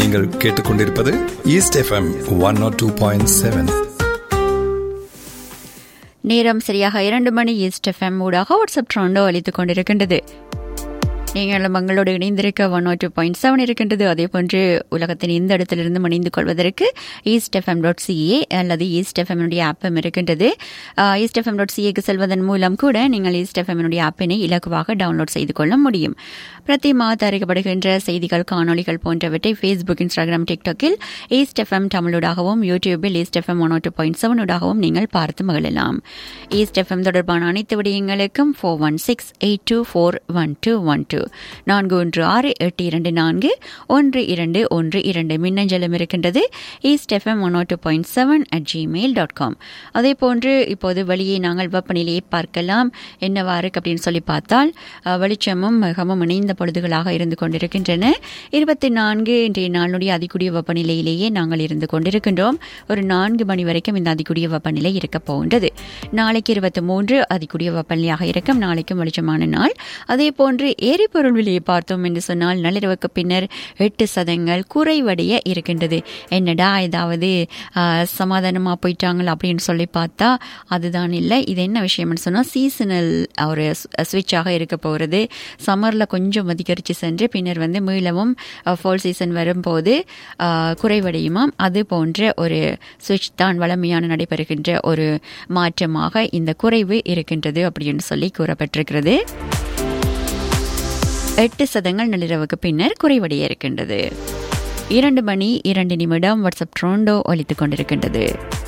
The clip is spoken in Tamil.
நீங்கள் கேட்டுக்கொண்டிருப்பது east FM one nought two point seven நேரம் சரியாக இரண்டு மணி ஈஸ்ட் எஃப்எம் ஊடாக வாட்ஸ்அப் ட்ரோண்டோ அளித்துக் கொண்டிருக்கின்றது நீங்கள் மங்களோடு இணைந்திருக்க one O two point seven இருக்கின்றது அதே போன்று உலகத்தின் இந்த இடத்திலிருந்து இணைந்து கொள்வதற்கு ஈஸ்ட் எஃப்எம் டாட் சிஏ அல்லது ஈஸ்ட் எஃப்எம்னுடைய ஆப்பும் இருக்கின்றது ஈஸ்ட் எஃப்எம் டாட் சிஏக்கு செல்வதன் மூலம் கூட நீங்கள் ஈஸ்ட் எஃப்எம்னுடைய ஆப்பினை இலகுவாக டவுன்லோட் செய்து கொள்ள முடியும் பிரதி மாத அறிக்கப்படுகின்ற செய்திகள் காணொலிகள் போன்றவற்றை ஃபேஸ்புக் இன்ஸ்டாகிராம் டிக்டாக்கில் ஈஸ்ட் எஃப்எம் தமிழூடாகவும் யூடியூபில் east FM one two point செவனூடாகவும் நீங்கள் பார்த்து மகிழலாம் ஈஸ்ட் எஃப்எம் தொடர்பான அனைத்து விடயங்களுக்கும் four one six eight two four one two one two நான்கு ஒன்று ஆறு எட்டு இரண்டு நான்கு ஒன்று இரண்டு ஒன்று இரண்டு மின்னஞ்சலும் இருக்கின்றது east FM one two point seven at Gmail dot com அதே போன்று இப்போது வெளியே நாங்கள் வெப்பநிலையை பார்க்கலாம் என்னவாறு அப்படின்னு சொல்லி பார்த்தால் அஹ், வெளிச்சமும் மிகவும் இணைந்த பொழுதுகளாக இருந்து கொண்டிருக்கின்றன இருபத்தி நான்கு இன்றைய நாளுடைய அதிகூடிய வெப்பநிலையிலேயே நாங்கள் இருந்து கொண்டிருக்கின்றோம் ஒரு நான்கு மணி வரைக்கும் இந்த அதிகூடிய வெப்பநிலை இருக்க போகின்றது நாளைக்கு இருபத்தி மூன்று அதிகூடிய வெப்பநிலையாக இருக்கும் நாளைக்கும் வெளிச்சமான நாள் அதே போன்று எரிபொருள் விலையை பார்த்தோம் என்று சொன்னால் நள்ளிரவுக்கு பின்னர் எட்டு சதங்கள் குறைவடைய இருக்கின்றது என்னடா ஏதாவது சமாதானமாக போயிட்டாங்களா அப்படின்னு சொல்லி பார்த்தா அதுதான் இல்லை இது என்ன விஷயம்னு சொன்னால் சீசனல் ஒரு ஸ்விட்சாக இருக்க போகிறது சம்மரில் கொஞ்சம் அதிகரித்து சென்று பின்னர் வந்து மீளவும் ஃபால் சீசன் வரும்போது அஹ், குறைவடையுமாம் அது போன்ற ஒரு சுவிட்ச் தான் வளமையான நடைபெறுகின்ற ஒரு மாற்றமாக இந்த குறைவு இருக்கின்றது அப்படின்னு சொல்லி கூறப்பட்டிருக்கிறது எட்டு சதங்கள் நள்ளிரவுக்கு பின்னர் குறைவடைய இருக்கின்றது இரண்டு மணி இரண்டு நிமிடம் வாட்ஸ்அப் ட்ரோண்டோ ஒலித்துக் கொண்டிருக்கின்றது